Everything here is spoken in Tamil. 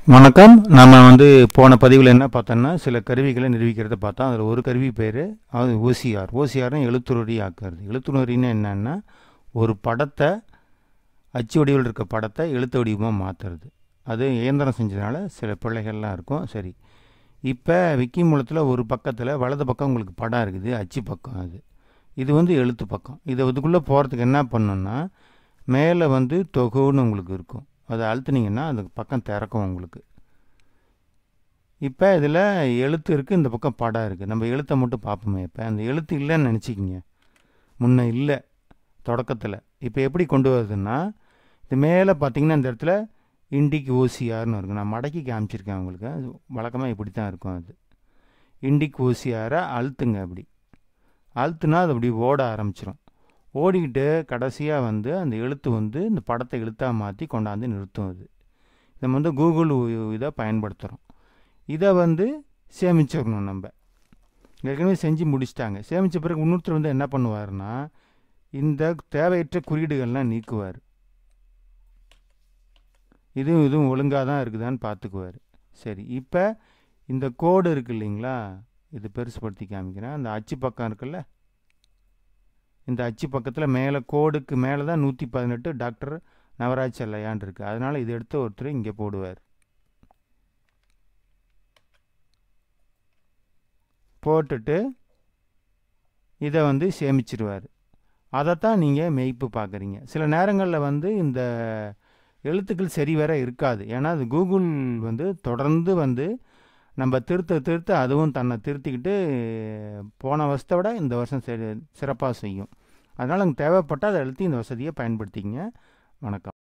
வணக்கம் நம்ம வந்து போன பதிவில் என்ன பார்த்தோம்னா சில கருவிகளை நிரூபிக்கிறத பார்த்தோம் அதில் ஒரு கருவி பேர் அது ஓசிஆர் ஓசிஆர்னு எழுத்துருடி ஆக்குறது எழுத்துணரின்னு என்னன்னா ஒரு படத்தை அச்சு வடிவில் இருக்க படத்தை எழுத்து வடிவமாக மாற்றுறது அது இயந்திரம் செஞ்சதுனால சில பிள்ளைகள்லாம் இருக்கும் சரி இப்போ விக்கி மூலத்தில் ஒரு பக்கத்தில் வலது பக்கம் உங்களுக்கு படம் இருக்குது அச்சு பக்கம் அது இது வந்து எழுத்து பக்கம் இதை இதுக்குள்ளே போகிறதுக்கு என்ன பண்ணணும்னா மேலே வந்து தொகுன்னு உங்களுக்கு இருக்கும் அதை அழுத்துனீங்கன்னா அந்த பக்கம் திறக்கும் உங்களுக்கு இப்போ இதில் எழுத்து இருக்குது இந்த பக்கம் படம் இருக்குது நம்ம எழுத்தை மட்டும் பார்ப்போமே இப்போ அந்த எழுத்து இல்லைன்னு நினச்சிக்கிங்க முன்ன இல்லை தொடக்கத்தில் இப்போ எப்படி கொண்டு வருதுன்னா இது மேலே பார்த்தீங்கன்னா இந்த இடத்துல இண்டிக் ஓசிஆர்னு இருக்கும் நான் மடக்கி காமிச்சிருக்கேன் உங்களுக்கு அது வழக்கமாக இப்படி தான் இருக்கும் அது இண்டிக் ஓசிஆரை அழுத்துங்க அப்படி அழுத்துனா அது அப்படி ஓட ஆரம்பிச்சிடும் ஓடிக்கிட்டு கடைசியாக வந்து அந்த எழுத்து வந்து இந்த படத்தை எழுத்தாக மாற்றி கொண்டாந்து நிறுத்தும் அது நம்ம வந்து கூகுள் இதை பயன்படுத்துகிறோம் இதை வந்து சேமிச்சிடணும் நம்ம ஏற்கனவே செஞ்சு முடிச்சிட்டாங்க சேமித்த பிறகு இன்னொருத்தர் வந்து என்ன பண்ணுவார்னா இந்த தேவையற்ற குறியீடுகள்லாம் நீக்குவார் இதுவும் இதுவும் ஒழுங்காக தான் இருக்குதான்னு பார்த்துக்குவார் சரி இப்போ இந்த கோடு இருக்கு இல்லைங்களா இது பெருசுப்படுத்தி காமிக்கிறேன் அந்த அச்சு பக்கம் இருக்குல்ல இந்த அச்சு பக்கத்தில் மேலே கோடுக்கு மேலே தான் நூற்றி பதினெட்டு டாக்டர் நவராஜ் செல்லையான் இருக்குது அதனால் இது எடுத்து ஒருத்தர் இங்கே போடுவார் போட்டுட்டு இதை வந்து சேமிச்சிருவார் அதைத்தான் நீங்கள் மெய்ப்பு பார்க்குறீங்க சில நேரங்களில் வந்து இந்த எழுத்துக்கள் சரி வர இருக்காது ஏன்னா அது கூகுள் வந்து தொடர்ந்து வந்து நம்ம திருத்த திருத்த அதுவும் தன்னை திருத்திக்கிட்டு போன வருஷத்தை விட இந்த வருஷம் சரி சிறப்பாக செய்யும் அதனால் அங்கே தேவைப்பட்டால் அதை அழுத்தி இந்த வசதியை பயன்படுத்திக்கங்க வணக்கம்